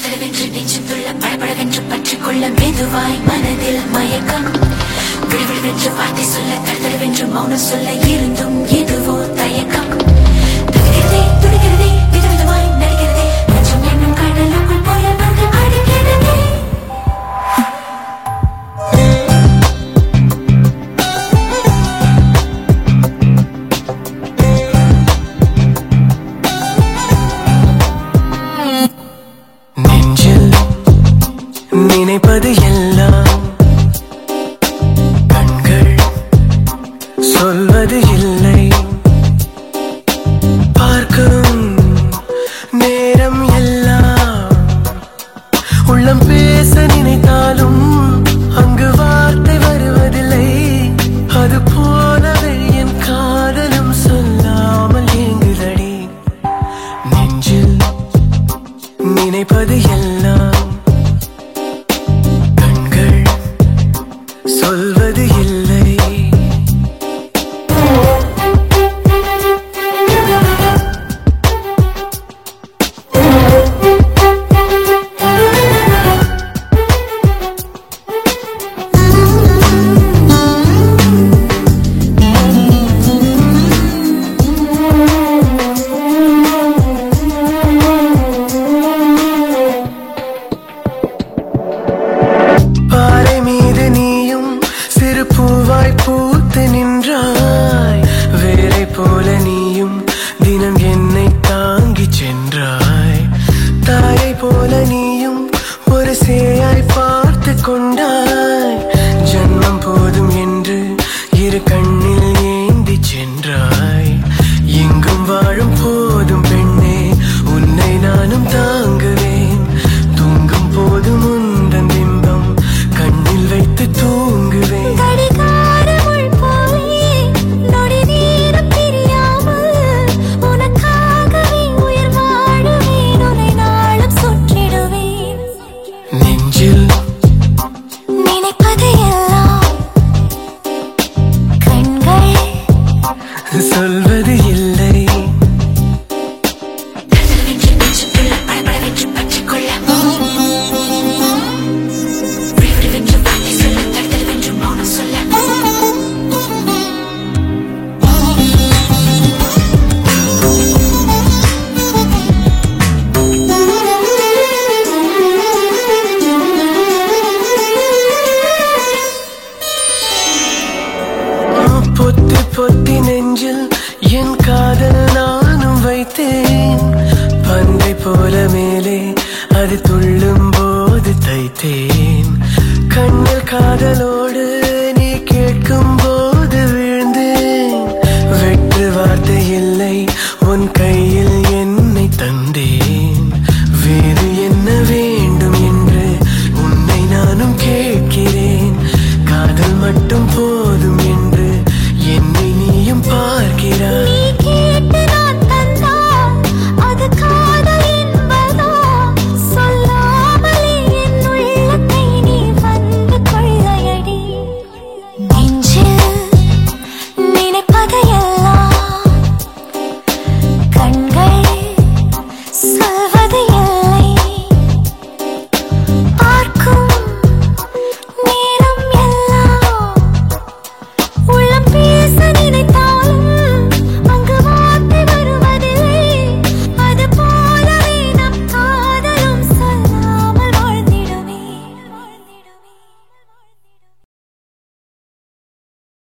தடதடவென்று நெஞ்சுக்குள்ள படபடவென்று பற்றிக்கொள்ள மெதுவாய் மனதில் மயக்கம் விடுவிடுவென்று வார்த்தை சொல்ல தடதடவென்று மௌனம் சொல்ல இருந்தும் எதுவோ தயக்கம் துடிக்கிறதே துடிக்கிறதே விதவிதமாய் நடிக்கிறதே நெஞ்சம் என்னும் கடலுக்குள் புயல் வந்து அடிக்கிறதே நெஞ்சில் நினைப்பது எல்லாம் கண்கள் சொல்வது இல்லை பார்க்கும் நேரம் எல்லாம் உள்ளம் பேச நினைத்தாலும் அங்கு வார்த்தை வருவதில்லை அது போலவே என் காதலும் சொல்லாமல் ஏங்குதடி நெஞ்சில் நினைப்பது எல்லாம் கண்கள் சொல்வது இல்லை பாறை மீது நீயும் சிறு பூவாய் பூத்து நின்றாய் வேரை போல நீயும் தினம் என்னை தாங்கி சென்றாய் தாயை போல நீயும் ஒரு சேயாய் பார்த்து கொண்டாய் ஜன்மம் போதும் என்று இரு கண்ணில் ஏந்தி சென்றாய் எங்கும் வாழும் போதும் பெண்ணே உன்னை நானும் தாங்குவேன் தூங்கும் போதும் உந்தன் பிம்பம் கண்ணில் வைத்து தூங்குவேன் கடிகாரமுள் போலே நொடி நேரம் பிரியாமல் உனக்காகவே உயிர் வாழுவேன் உன்னை நாளும் சுற்றிடுவேன் நெஞ்சில் நினைப்பது எல்லாம் கண்கள் சொல்வது இல்லை தடதடவென்று நெஞ்சுக்குள்ள படபடவென்று பற்றிக்கொள்ள விடுவிடுவென்று வார்த்தை சொல்ல தடதடவென்று மௌனம் சொல்ல பொத்தி பொத்தி நெஞ்சில் என் காதல் நானும் வைத்தேன் பந்தை போல மேலே அது துள்ளும் போது தைத்தேன் கண்ணில் காதலோடு நீ கேட்கும் போது விழுந்தேன் வெற்று வார்த்தை இல்லை உன் கையில் என்னை தந்தேன் வேறு என்ன வேண்டும்